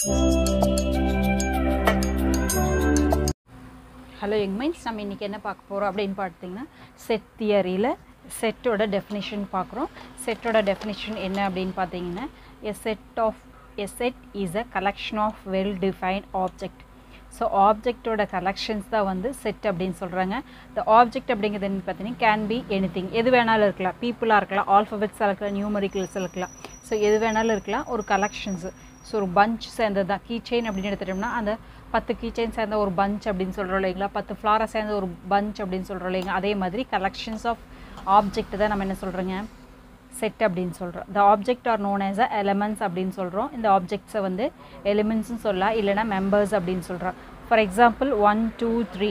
hello young mines நம்ம இன்றைக்கி என்ன பார்க்க போகிறோம் அப்படின்னு பார்த்தீங்கன்னா செட் தியரியில் செட்டோட டெஃபினிஷன் பார்க்குறோம் செட்டோட டெஃபினிஷன் என்ன அப்படின்னு பார்த்தீங்கன்னா a set of a set is a collection of well defined object so ஆப்ஜெக்டோட கலெக்ஷன்ஸ் தான் வந்து செட் அப்படின்னு சொல்கிறாங்க இந்த ஆப்ஜெக்ட் அப்படிங்கிறது என்ன பார்த்தீங்கன்னா கேன் பி எனி திங் எது வேணாலும் இருக்கலாம் பீப்புளாக இருக்கலாம் ஆல்ஃபபெட்ஸாக இருக்கலாம் நியூமரிக்கல்ஸ் இருக்கலாம் ஸோ எது வேணாலும் இருக்கலாம் ஒரு கலெக்ஷன்ஸு ஸோ ஒரு பஞ்ச் சேர்ந்தது தான் கீ செயின் அப்படின்னு எடுத்துட்டோம்னா அந்த பத்து கீ செயின் சேர்ந்த ஒரு பஞ்ச் அப்படின்னு சொல்கிறோம் இல்லைங்களா பத்து ஃப்ளாரை சேர்ந்த ஒரு பஞ்ச் அப்படின்னு சொல்கிறோம் இல்லைங்களா அதே மாதிரி கலெக்ஷன்ஸ் ஆஃப் ஆப்ஜெக்ட் தான் நம்ம என்ன சொல்கிறோங்க செட் அப்படின்னு சொல்கிறோம் the object are known as a elements அப்படின்னு சொல்கிறோம் இந்த ஆப்ஜெக்ட்ஸை வந்து எலிமெண்ட்ஸ்னு சொல்லலாம் இல்லைனா மெம்பர்ஸ் அப்படின்னு சொல்கிறோம் for example one two three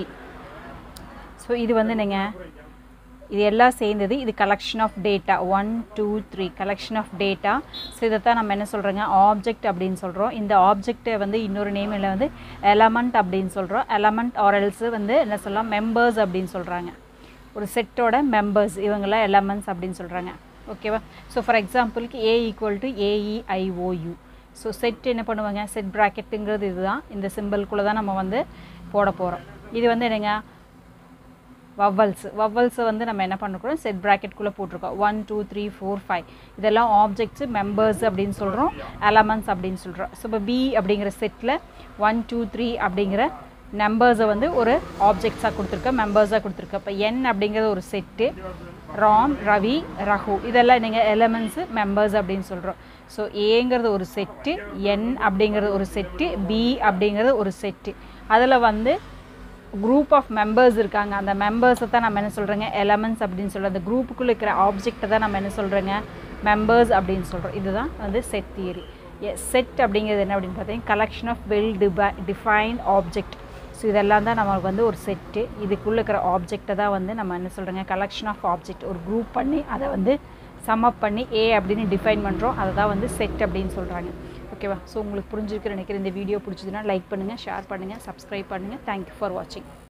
so இது வந்து நீங்கள் இது எல்லாம் சேர்ந்தது இது collection of data one two three collection of data so இதைத்தான் நம்ம என்ன சொல்கிறோங்க ஆப்ஜெக்ட் அப்படின்னு சொல்கிறோம் இந்த ஆப்ஜெக்டை வந்து இன்னொரு நேமில் வந்து எலமெண்ட் அப்படின்னு சொல்கிறோம் எலமெண்ட் ஆரல்ஸு வந்து என்ன சொல்லலாம் மெம்பர்ஸ் அப்படின்னு சொல்கிறாங்க ஒரு செட்டோட மெம்பர்ஸ் இவங்கெல்லாம் எலமெண்ட்ஸ் அப்படின்னு சொல்கிறாங்க ஓகேவா ஸோ ஃபார் எக்ஸாம்பிளுக்கு A equal to A E I O U so set என்ன பண்ணுவாங்க செட் ப்ராக்கெட்டுங்கிறது இதுதான் இந்த சிம்பிள்குள்ளே தான் நம்ம வந்து போட போகிறோம் இது வந்து என்னங்க வவ்வல்ஸ் வவ்வல்ஸை வந்து நம்ம என்ன பண்ணுறோம் செட் ப்ராக்கெட்குள்ளே போட்டிருக்கோம் one two three four five இதெல்லாம் ஆப்ஜெக்ட்ஸு மெம்பர்ஸ் அப்படின்னு சொல்கிறோம் எலமெண்ட்ஸ் அப்படின்னு சொல்கிறோம் ஸோ இப்போ பி அப்படிங்கிற செட்டில் ஒன் டூ த்ரீ அப்படிங்கிற நம்பர்ஸை வந்து ஒரு ஆப்ஜெக்ட்ஸாக கொடுத்துருக்கேன் மெம்பர்ஸாக கொடுத்துருக்கேன் இப்போ என் அப்படிங்கிறது ஒரு செட்டு ராம் ரவி ரகு இதெல்லாம் நீங்கள் எலமெண்ட்ஸு மெம்பர்ஸ் அப்படின்னு சொல்கிறோம் ஸோ ஏங்கிறது ஒரு செட்டு என் அப்படிங்கிறது ஒரு செட்டு பி அப்படிங்கிறது ஒரு செட்டு அதில் வந்து குரூப் ஆஃப் மெம்பர்ஸ் இருக்காங்க அந்த மெம்பர்ஸை தான் நம்ம என்ன சொல்கிறோங்க எலமெண்ட்ஸ் அப்படின்னு சொல்கிறோம் அந்த குரூப்புக்குள்ளே இருக்கிற ஆப்ஜெக்டை தான் நம்ம என்ன சொல்கிறோங்க மெம்பர்ஸ் அப்படின்னு சொல்கிறோம் இதுதான் வந்து செட் தியரி செட் அப்படிங்கிறது என்ன அப்படின்னு பார்த்தீங்கன்னா collection of well defi defined object so இதெல்லாம் தான் நமக்கு வந்து ஒரு செட்டு இதுக்குள்ளே இருக்கிற ஆப்ஜெக்டை தான் வந்து நம்ம என்ன சொல்கிறோங்க கலெக்ஷன் ஆஃப் ஆப்ஜெக்ட் ஒரு குரூப் பண்ணி அதை வந்து சம் அப் பண்ணி ஏ அப்படின்னு டிஃபைன் பண்ணுறோம் அதை தான் வந்து செட் அப்படின்னு சொல்கிறாங்க ஓகேவா ஸோ உங்களுக்கு புரிஞ்சிருக்குன்னு நினைக்கிறேன் இந்த வீடியோ பிடிச்சதுன்னா லைக் பண்ணுங்கள் ஷேர் பண்ணுங்கள் சப்ஸ்கிரைப் பண்ணுங்கள் தேங்க்யூ ஃபார் வாட்சிங்